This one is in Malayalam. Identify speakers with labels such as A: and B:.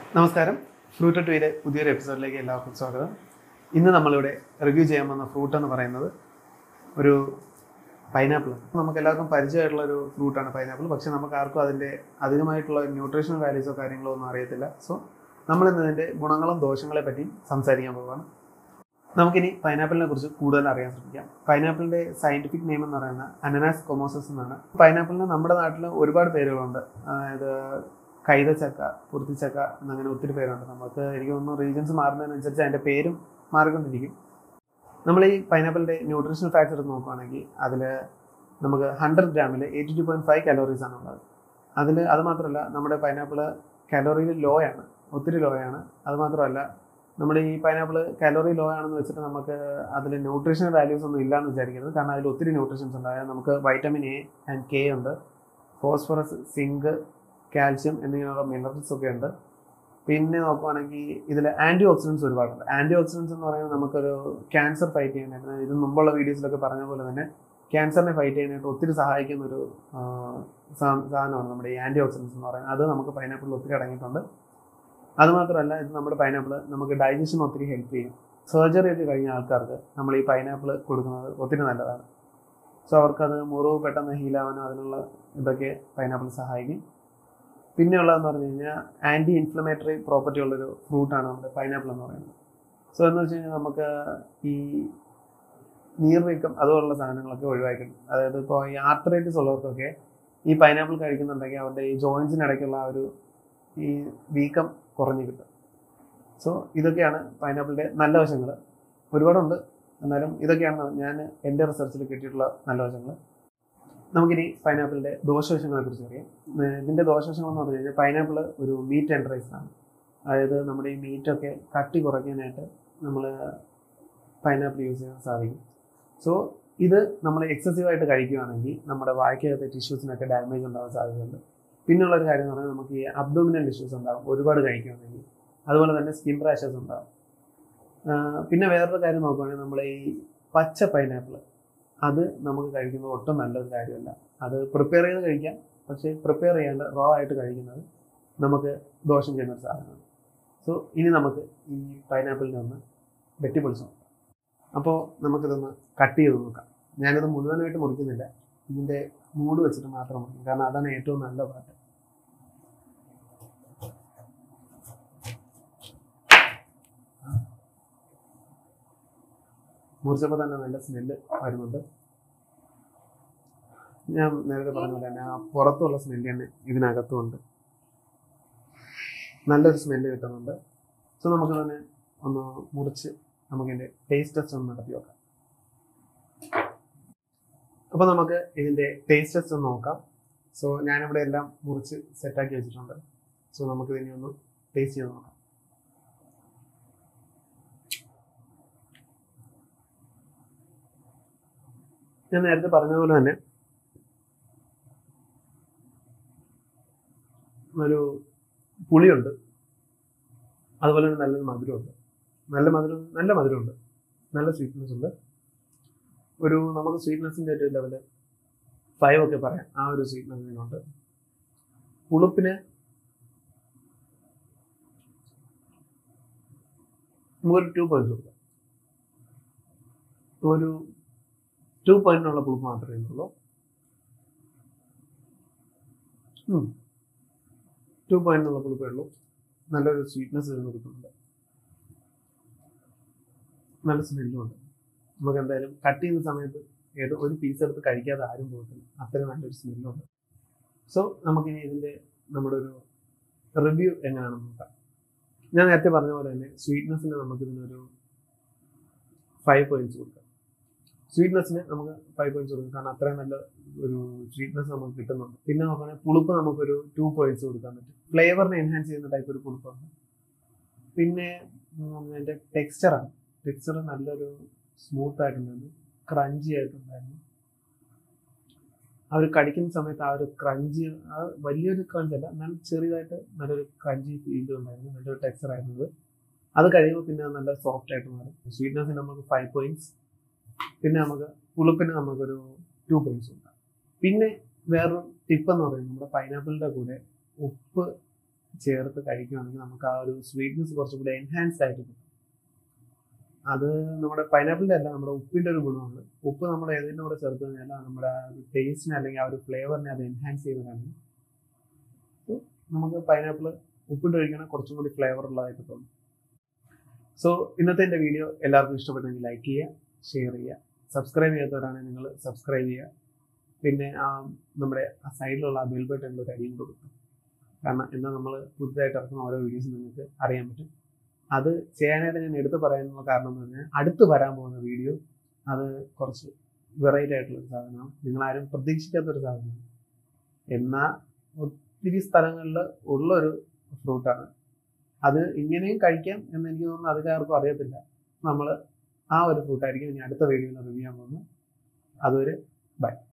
A: നമസ്കാരം ഫ്രൂട്ട് ടൂയിലെ പുതിയൊരു എപ്പിസോഡിലേക്ക് എല്ലാവർക്കും സ്വാഗതം ഇന്ന് നമ്മളിവിടെ റിവ്യൂ ചെയ്യാൻ വന്ന ഫ്രൂട്ട് എന്ന് പറയുന്നത് ഒരു പൈനാപ്പിൾ നമുക്ക് എല്ലാവർക്കും പരിചയമായിട്ടുള്ള ഒരു ഫ്രൂട്ടാണ് പൈനാപ്പിൾ പക്ഷെ നമുക്ക് ആർക്കും അതിൻ്റെ അധികമായിട്ടുള്ള ന്യൂട്രീഷണൽ വാല്യൂസോ കാര്യങ്ങളോ ഒന്നും അറിയത്തില്ല സോ നമ്മളിന്ന് ഇതിൻ്റെ ഗുണങ്ങളും ദോഷങ്ങളെ പറ്റി സംസാരിക്കാൻ പോവുകയാണ് നമുക്കിനി പൈനാപ്പിളിനെ കുറിച്ച് കൂടുതൽ അറിയാൻ ശ്രമിക്കാം പൈനാപ്പിളിൻ്റെ സയൻറ്റിഫിക് നെയിം എന്ന് പറയുന്നത് അനനാസ് കൊമോസസ് എന്നാണ് പൈനാപ്പിളിന് നമ്മുടെ നാട്ടിൽ ഒരുപാട് പേരുകളുണ്ട് അതായത് കൈതച്ചക്ക പുറത്തിച്ചക്ക എന്നങ്ങനെ ഒത്തിരി പേരുണ്ട് നമുക്ക് എനിക്ക് തോന്നുന്നു റീജൻസ് മാറുന്നതിനനുസരിച്ച് അതിൻ്റെ പേരും മാറിക്കൊണ്ടിരിക്കും നമ്മൾ ഈ പൈനാപ്പിളിൻ്റെ ന്യൂട്രീഷണൽ ഫാക്ടർ എടുത്ത് നോക്കുകയാണെങ്കിൽ അതിൽ നമുക്ക് ഹൺഡ്രഡ് ഗ്രാമിൽ eighty two point five calories ആണ് ഉള്ളത് അതിൽ അത് മാത്രമല്ല നമ്മുടെ പൈനാപ്പിൾ കലോറിയിൽ ലോ ആണ് ഒത്തിരി ലോ ആണ് അത് മാത്രമല്ല നമ്മുടെ ഈ പൈനാപ്പിൾ കലോറി ലോ ആണെന്ന് വെച്ചിട്ട് നമുക്ക് അതിൽ ന്യൂട്രീഷണൽ വാല്യൂസ് ഒന്നും ഇല്ലയെന്ന് വിചാരിക്കരുത് കാരണം അതിൽ ഒത്തിരി ന്യൂട്രീഷൻസ് ഉണ്ട് അതായത് നമുക്ക് വൈറ്റമിൻ എ ആൻഡ് കെ ഉണ്ട് ഫോസ്ഫറസ് സിങ്ക് കാൽഷ്യം എന്നിങ്ങനെയുള്ള മിനറൽസ് ഒക്കെ ഉണ്ട് പിന്നെ നോക്കുവാണെങ്കിൽ ഇതിൽ ആൻറ്റി ഓക്സിഡൻസ് ഒരുപാടുണ്ട് ആൻറ്റി ഓക്സിഡൻസ് എന്ന് പറയുന്നത് നമുക്കൊരു ക്യാൻസർ ഫൈറ്റ് ചെയ്യാനായിട്ട് ഇത് മുമ്പുള്ള വീഡിയോസിലൊക്കെ പറഞ്ഞ പോലെ തന്നെ ക്യാൻസറിനെ ഫൈറ്റ് ചെയ്യാനായിട്ട് ഒത്തിരി സഹായിക്കുന്ന ഒരു ആ, സാ- സാധനമാണ് നമ്മുടെ ഈ ആൻറ്റി ഓക്സിഡൻസ് എന്ന് പറയുന്നത് അത് നമുക്ക് പൈനാപ്പിളിൽ ഒത്തിരി അടങ്ങിയിട്ടുണ്ട് അതുമാത്രമല്ല ഇത് നമ്മുടെ പൈനാപ്പിൾ നമുക്ക് ഡൈജഷൻ ഒത്തിരി ഹെൽപ്പ് ചെയ്യും സർജറി ഒക്കെ കഴിഞ്ഞ ആൾക്കാർക്ക് നമ്മൾ ഈ പൈനാപ്പിൾ കൊടുക്കുന്നത് ഒത്തിരി നല്ലതാണ് സോ അവർക്കത് മുറിവ് പെട്ടെന്ന് ഹീലാവാനോ അതിനുള്ള ഇതൊക്കെ പൈനാപ്പിൾ സഹായിക്കും പിന്നെ ഉള്ളതെന്ന് പറഞ്ഞു കഴിഞ്ഞാൽ ആൻറ്റി ഇൻഫ്ലമേറ്ററി പ്രോപ്പർട്ടി ഉള്ളൊരു ഫ്രൂട്ടാണ് നമ്മുടെ പൈനാപ്പിൾ എന്ന് പറയുന്നത് സോ എന്ന് വെച്ച് കഴിഞ്ഞാൽ നമുക്ക് ഈ നീർവീക്കം അതുപോലുള്ള സാധനങ്ങളൊക്കെ ഒഴിവാക്കണം അതായത് ഇപ്പോൾ ഈ ആർത്രൈറ്റിസ് ഉള്ളവർക്കൊക്കെ ഈ പൈനാപ്പിൾ കഴിക്കുന്നുണ്ടെങ്കിൽ അവരുടെ ഈ ജോയിൻസിനിടയ്ക്കുള്ള ആ ഒരു ഈ വീക്കം കുറഞ്ഞു കിട്ടും സോ ഇതൊക്കെയാണ് പൈനാപ്പിളിൻ്റെ നല്ല വശങ്ങൾ ഒരുപാടുണ്ട് എന്നാലും ഇതൊക്കെയാണ് ഞാൻ എൻ്റെ റിസർച്ചിൽ കിട്ടിയിട്ടുള്ള നല്ല വശങ്ങൾ നമുക്കിനി പൈനാപ്പിളിൻ്റെ ദോഷവശങ്ങളെ കുറിച്ച് അറിയാം ഏഹ് ഇതിൻ്റെ ദോഷവശങ്ങൾ എന്ന് പറഞ്ഞു കഴിഞ്ഞാൽ പൈനാപ്പിൾ ഒരു മീറ്റ് ടെൻഡറൈസർ ആണ് അതായത് നമ്മുടെ ഈ മീറ്റൊക്കെ കട്ടി കുറയ്ക്കാനായിട്ട് നമ്മൾ പൈനാപ്പിൾ യൂസ് ചെയ്യാൻ സാധിക്കും സോ ഇത് നമ്മൾ എക്സസീവായിട്ട് കഴിക്കുകയാണെങ്കിൽ നമ്മുടെ വായ്ക്കകത്തെ ടിഷ്യൂസിനൊക്കെ ഡാമേജ് ഉണ്ടാകാൻ സാധ്യതയുണ്ട് പിന്നെയുള്ള ഒരു കാര്യം എന്ന് പറഞ്ഞാൽ നമുക്ക് ഈ അബ്ഡോമിനൽ ഇഷ്യൂസ് ഉണ്ടാകും ഒരുപാട് കഴിക്കുകയാണെങ്കിൽ അതുപോലെ തന്നെ സ്കിൻ റാഷസ് ഉണ്ടാകും ആഹ് പിന്നെ വേറൊരു കാര്യം നോക്കുകയാണെങ്കിൽ നമ്മൾ ഈ പച്ച പൈനാപ്പിൾ അത് നമുക്ക് കഴിക്കുന്നത് ഒട്ടും നല്ലൊരു കാര്യമല്ല അത് പ്രിപ്പയർ ചെയ്ത് കഴിക്കാം പക്ഷേ പ്രിപ്പയർ ചെയ്യാണ്ട് റോ ആയിട്ട് കഴിക്കുന്നത് നമുക്ക് ദോഷം ചെയ്യുന്ന ഒരു സാധനമാണ് സോ ഇനി നമുക്ക് ഈ പൈനാപ്പിളിനെ ഒന്ന് വെട്ടിപ്പൊളിച്ച് നോക്കാം അപ്പോൾ നമുക്കിതൊന്ന് കട്ട് ചെയ്ത് നോക്കാം ഞാനിത് മുഴുവനായിട്ട് മുറിക്കുന്നില്ല ഇതിൻ്റെ മൂട് വെച്ചിട്ട് മാത്രം മുറിക്കും കാരണം അതാണ് ഏറ്റവും നല്ല പാട്ട് മുറിച്ചപ്പോൾ തന്നെ നല്ല സ്മെല്ല് വരുന്നുണ്ട് ഞാൻ നേരത്തെ പറഞ്ഞ പോലെ തന്നെ ആ പുറത്തുള്ള സ്മെല്ല് തന്നെ ഇതിനകത്തുമുണ്ട് നല്ലൊരു സ്മെല്ല് കിട്ടുന്നുണ്ട് സോ നമുക്ക് തന്നെ ഒന്ന് മുറിച്ച് നമുക്കിതിൻ്റെ ടേസ്റ്റ് ടെസ്റ്റ് ഒന്ന് നടത്തി നോക്കാം അപ്പോൾ നമുക്ക് ഇതിൻ്റെ ടേസ്റ്റ് ടെസ്റ്റ് ഒന്ന് നോക്കാം സോ ഞാനിവിടെ എല്ലാം മുറിച്ച് സെറ്റാക്കി വെച്ചിട്ടുണ്ട് സോ നമുക്ക് ഇതിനെ ഒന്ന് ടേസ്റ്റ് ചെയ്ത് നോക്കാം ഞാൻ നേരത്തെ പറഞ്ഞ പോലെ തന്നെ ഒരു പുളിയുണ്ട് അതുപോലെ തന്നെ നല്ലൊരു മധുരമുണ്ട് നല്ല മധുരം നല്ല മധുരമുണ്ട് നല്ല സ്വീറ്റ്നെസ് ഉണ്ട് ഒരു നമുക്ക് സ്വീറ്റ്നെസ്സിൻ്റെ ഒരു ലെവല് ഫൈവ് ഒക്കെ പറയാം ആ ഒരു സ്വീറ്റ്നെസ് ഇതിനുണ്ട് പുളിപ്പിന് നമുക്കൊരു ടു പോയിന്റ്സ് കൊടുക്കാം ഒരു ടു പോയിന്റിനുള്ള പുളിപ്പ് മാത്രമേ ഇതിനുള്ളൂ ടു പോയിന്റിനുള്ള പുളിപ്പേ ഉള്ളൂ നല്ലൊരു സ്വീറ്റ്നെസ് ഇതിന് കിട്ടുന്നുണ്ട് നല്ല സ്മെല്ലും ഉണ്ട് നമുക്ക് എന്തായാലും കട്ട് ചെയ്യുന്ന സമയത്ത് ഏത് ഒരു പീസ് എടുത്ത് കഴിക്കാതെ ആരും പോകത്തില്ല അത്രയും നല്ലൊരു സ്മെല്ലുണ്ട് സോ നമുക്കിനി ഇതിൻ്റെ നമ്മുടെ ഒരു റിവ്യൂ എങ്ങനെയാണെന്ന് നോക്കാം ഞാൻ നേരത്തെ പറഞ്ഞ പോലെ തന്നെ സ്വീറ്റ്നെസ്സിന് നമുക്ക് ഇതിനൊരു ഫൈവ് പോയിന്റ്സ് കൊടുക്കാം സ്വീറ്റ്നെസ്സിന് നമുക്ക് ഫൈവ് പോയിന്റ്സ് കൊടുക്കാം കാരണം അത്രയും നല്ല ഒരു സ്വീറ്റ്നെസ് നമുക്ക് കിട്ടുന്നുണ്ട് പിന്നെ നോക്കുകയാണെങ്കിൽ പുളിപ്പ് നമുക്കൊരു ടു പോയിന്റ്സ് കൊടുക്കാൻ പറ്റും ഫ്ലേവറിനെ എൻഹാൻസ് ചെയ്യുന്ന ടൈപ്പ് ഒരു പുളിപ്പുണ്ട് പിന്നെ അതിൻ്റെ ടെക്സ്ചറാണ് ടെക്സ്ചർ നല്ലൊരു സ്മൂത്ത് ആയിട്ടുണ്ടായിരുന്നു ക്രഞ്ചി ആയിട്ടുണ്ടായിരുന്നു ആ ഒരു കടിക്കുന്ന സമയത്ത് ആ ഒരു ക്രഞ്ചി ആ വലിയൊരു ക്രഞ്ച് അല്ല എന്നാൽ ചെറിയതായിട്ട് നല്ലൊരു ക്രഞ്ചി ഫീൽ ഉണ്ടായിരുന്നു നല്ലൊരു ടെക്സ്ചർ ആയിരുന്നത് അത് കഴിയുമ്പോൾ പിന്നെ അത് നല്ല സോഫ്റ്റ് ആയിട്ട് മാറും സ്വീറ്റ്നെസ്സിന് നമുക്ക് ഫൈവ് പോയിന്റ്സ് പിന്നെ നമുക്ക് പുളിപ്പിന് നമുക്കൊരു ടു പോയിന്റ്സ് ഉണ്ട് പിന്നെ വേറൊരു ടിപ്പ് എന്ന് പറയുന്നത് നമ്മുടെ പൈനാപ്പിളിൻ്റെ കൂടെ ഉപ്പ് ചേർത്ത് കഴിക്കുകയാണെങ്കിൽ നമുക്ക് ആ ഒരു സ്വീറ്റ്നെസ് കുറച്ചും കൂടി എൻഹാൻസ്ഡ് ആയിട്ട് കിട്ടും അത് നമ്മുടെ പൈനാപ്പിളിൻ്റെ അല്ല നമ്മുടെ ഉപ്പിൻ്റെ ഒരു ഗുണമുണ്ട് ഉപ്പ് നമ്മൾ ഏതിൻ്റെ കൂടെ ചേർത്ത് കഴിഞ്ഞാൽ നമ്മുടെ ആ ഒരു ടേസ്റ്റിനെ അല്ലെങ്കിൽ ആ ഒരു ഫ്ലേവറിനെ അത് എൻഹാൻസ് ചെയ്യുന്നതാണ് നമുക്ക് പൈനാപ്പിൾ ഉപ്പിട്ട് കഴിക്കണ കുറച്ചും കൂടി ഫ്ലേവർ ഉള്ളതായിട്ട് തോന്നും സോ ഇന്നത്തെ എൻ്റെ വീഡിയോ എല്ലാവർക്കും ഇഷ്ടപ്പെട്ടെങ്കിൽ ലൈക്ക് ചെയ്യുക ഷെയർ ചെയ്യുക സബ്സ്ക്രൈബ് ചെയ്യാത്തവരാണെങ്കിൽ നിങ്ങൾ സബ്സ്ക്രൈബ് ചെയ്യുക പിന്നെ ആ നമ്മുടെ ആ സൈഡിലുള്ള ആ ബെൽ ബട്ടണിൽ ഒരു അടിയും കൊടുക്കും കാരണം എന്നാൽ നമ്മൾ പുതുതായിട്ട് ഇറക്കുന്ന ഓരോ വീഡിയോസും നിങ്ങൾക്ക് അറിയാൻ പറ്റും അത് ചെയ്യാനായിട്ട് ഞാൻ എടുത്തു പറയാനുള്ള കാരണം എന്ന് പറഞ്ഞാൽ അടുത്ത് വരാൻ പോകുന്ന വീഡിയോ അത് കുറച്ച് വെറൈറ്റി ആയിട്ടുള്ള ഒരു സാധനമാണ് നിങ്ങളാരും പ്രതീക്ഷിക്കാത്ത ഒരു സാധനമാണ് എന്നാൽ ഒത്തിരി സ്ഥലങ്ങളിൽ ഉള്ളൊരു ഫ്രൂട്ടാണ് അത് ഇങ്ങനെയും കഴിക്കാം എന്ന് എനിക്ക് തോന്നുന്നു അധികാർക്കും അറിയത്തില്ല നമ്മൾ ആ ഒരു ഫ്രൂട്ടായിരിക്കും ഇനി അടുത്ത വീഡിയോയിൽ റിവ്യൂ ചെയ്യാൻ പോകുന്നത് അതുവരെ ബൈ